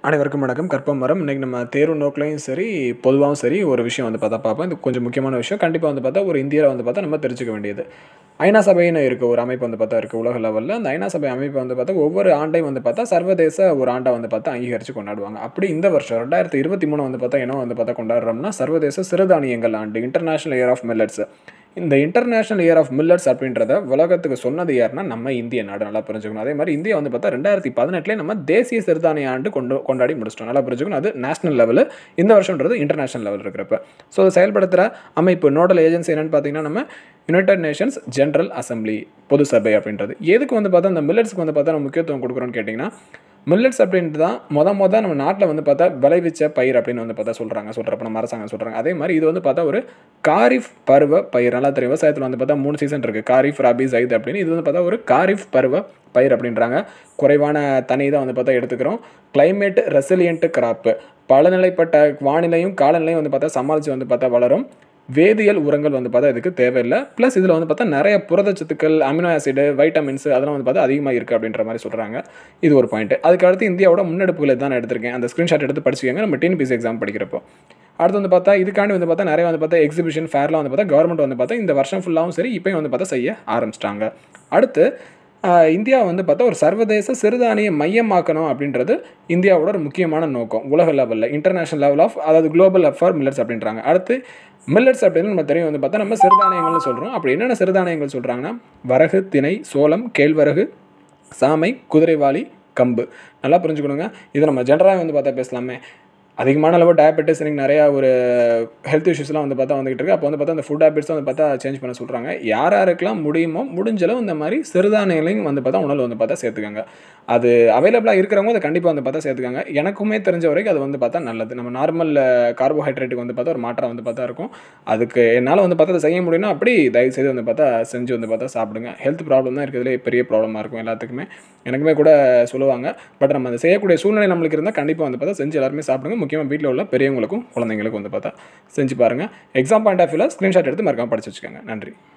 அனைவருக்கும் வணக்கம் கற்பம் மரம் இன்றைக்கி நம்ம தேர்வு நோக்கிலையும் சரி பொதுவாகவும் சரி ஒரு விஷயம் வந்து பார்த்தா பார்ப்போம் இது கொஞ்சம் முக்கியமான விஷயம் கண்டிப்பாக வந்து பார்த்தா ஒரு இந்தியரை வந்து பார்த்தா நம்ம தெரிஞ்சுக்க வேண்டியது ஐநா சபைன்னு இருக்குது ஒரு அமைப்பு வந்து பார்த்தா இருக்குது உலக லெவலில் அந்த ஐநா சபை அமைப்பு வந்து பார்த்தா ஒவ்வொரு ஆண்டையும் வந்து பார்த்தா சர்வதேச ஒரு ஆண்டை வந்து பார்த்தா அங்கீகரித்து கொண்டாடுவாங்க அப்படி இந்த வருஷம் ரெண்டாயிரத்தி இருபத்தி மூணு வந்து பார்த்தா என்ன வந்து பார்த்தா கொண்டாடுறோம்னா சர்வதேச சிறுதானியங்கள் ஆண்டு இன்டர்நேஷனல் இயர் ஆஃப் மில்லட்ஸ் இந்த இன்டர்நேஷனல் இயர் ஆஃப் மில்லட்ஸ் அப்படின்றத உலகத்துக்கு சொன்னது யாருன்னா நம்ம இந்திய நாடு நல்லா புரிஞ்சுக்கணும் அதே மாதிரி இந்தியா வந்து பார்த்தா ரெண்டாயிரத்தி பதினெட்டுலேயே நம்ம தேசிய சிறுதானிய ஆண்டு கொண்டு கொண்டாடி முடிச்சிட்டோம் நல்லா புரிஞ்சுக்கணும் அது நேஷனல் லெவலு இந்த வருஷம்ன்றது இன்டர்நேஷனல் லெவல் இருக்கிறப்ப ஸோ அதை செயல்படுத்துகிற அமைப்பு நோடல் ஏஜென்சி என்னென்னு பார்த்தீங்கன்னா நம்ம யுனைடெட் நேஷன்ஸ் ஜென்ரல் அசம்பிளி பொது சபை அப்படின்றது எதுக்கு வந்து பார்த்தா அந்த மில்லட்ஸ்க்கு வந்து பார்த்தா நம்ம முக்கியத்துவம் கொடுக்குறோன்னு கேட்டிங்கன்னா மில்லட்ஸ் அப்படின்ட்டு தான் மொத மொதல் நம்ம நாட்டில் வந்து பார்த்தா விளைவிச்ச பயிர் அப்படின்னு வந்து பார்த்தா சொல்கிறாங்க சொல்கிறப்ப நம்ம அரசாங்கம் சொல்கிறாங்க அதே மாதிரி இது வந்து பார்த்தா ஒரு காரிஃப் பருவ பயிர் நல்லா தெரியும் விவசாயத்தில் வந்து பார்த்தா மூணு சீசன் இருக்குது காரிஃப் ரபி ஜைத் அப்படின்னு இது வந்து பார்த்தா ஒரு காரிஃப் பருவ பயிர் அப்படின்றாங்க குறைவான தண்ணி தான் வந்து பார்த்தா எடுத்துக்கிறோம் கிளைமேட் ரெசிலியன்ட் கிராப்பு பலநிலைப்பட்ட வானிலையும் காலநிலையும் வந்து பார்த்தா சமாளித்து வந்து பார்த்தா வளரும் வேதியியல் உரங்கள் வந்து பார்த்தா இதுக்கு தேவையில்லை ப்ளஸ் இதில் வந்து பார்த்தா நிறைய புரதச்சத்துக்கள் அமினோ ஆசிடு வைட்டமின்ஸ் அதெல்லாம் வந்து பார்த்தா அதிகமாக இருக்குது அப்படின்ற மாதிரி சொல்கிறாங்க இது ஒரு பாயிண்ட் அதுக்கு அடுத்து இந்தியாவோட முன்னெடுப்புகளை தான் நான் எடுத்திருக்கேன் அந்த ஸ்க்ரீன்ஷாட் எடுத்து படிச்சுக்கோங்க நம்ம டிஎன்பிசி எக்ஸாம் படிக்கிறப்போ அடுத்து வந்து பார்த்தா இதுக்காண்டி வந்து பார்த்தா நிறைய வந்து பார்த்தா எக்ஸிபிஷன் ஃபேர்லாம் வந்து பார்த்தா கவர்மெண்ட் வந்து பார்த்தா இந்த வருஷம் ஃபுல்லாகவும் சரி இப்போயும் வந்து பார்த்தா செய்ய ஆரம்பிச்சிட்டாங்க அடுத்து இந்தியா வந்து பார்த்தா ஒரு சர்வதேச சிறுதானிய மையமாக்கணும் அப்படின்றது இந்தியாவோட ஒரு முக்கியமான நோக்கம் உலக லெவலில் இன்டர்நேஷனல் லெவல் ஆஃப் அதாவது குளோபல் அப் ஃபார் மில்லட்ஸ் அப்படின்றாங்க அடுத்து மில்லட்ஸ் அப்படின்னு நம்ம தெரியும் வந்து பார்த்தா நம்ம சிறுதானியங்கள்னு சொல்கிறோம் அப்படி என்னென்ன சிறுதானியங்கள் சொல்கிறாங்கன்னா வரகு திணை சோளம் கேழ்வரகு சாமை குதிரைவாளி கம்பு நல்லா புரிஞ்சுக்கணுங்க இது நம்ம ஜென்ரலாக வந்து பார்த்தா பேசலாமே அதிகமான அளவு டயபெட்டிஸ் எனக்கு நிறையா ஒரு ஹெல்த் இஷ்யூஸ்லாம் வந்து பார்த்தா வந்துகிட்டு இருக்கு அப்போ வந்து பார்த்தா அந்த ஃபுட் ஹேபிட்ஸ் வந்து பார்த்தா சேஞ்ச் பண்ண சொல்கிறாங்க யார் யாருக்கெல்லாம் முடியுமோ முடிஞ்சளவு இந்த மாதிரி சிறுதானியங்களையும் வந்து பார்த்தா உணவு வந்து பார்த்தா சேர்த்துக்கோங்க அது அவைலபிளாக இருக்கிறவங்க அதை கண்டிப்பாக வந்து பார்த்தா சேர்த்துக்காங்க எனக்குமே தெரிஞ்ச வரைக்கும் அது வந்து பார்த்தா நல்லது நம்ம நார்மல் கார்போஹைட்ரேட்டுக்கு வந்து பார்த்தா ஒரு மாற்றம் வந்து பார்த்தா இருக்கும் அதுக்கு என்னால் வந்து பார்த்தா அதை செய்ய முடியும்னா அப்படி தயவு செய்து வந்து பார்த்தா செஞ்சு வந்து பார்த்தா சாப்பிடுங்க ஹெல்த் ப்ராப்ளம் தான் இருக்கிறதுலே பெரிய ப்ராப்ளமாக இருக்கும் எல்லாத்துக்குமே எனக்குமே கூட சொல்லுவாங்க பட் நம்ம அதை செய்யக்கூடிய சூழ்நிலை நம்மளுக்கு இருந்தால் கண்டிப்பாக வந்து பார்த்தா செஞ்சு எல்லாருமே சாப்பிடுங்க முக்கியமாக வீட்டில் உள்ள பெரியவங்களுக்கும் குழந்தைங்களுக்கும் வந்து பார்த்தா செஞ்சு பாருங்கள் எக்ஸாம் பாயிண்ட் ஆஃப் வியூவில் ஸ்க்ரீன்ஷாட் எடுத்து மறக்காமல் படிச்சு வச்சுக்கோங்க நன்றி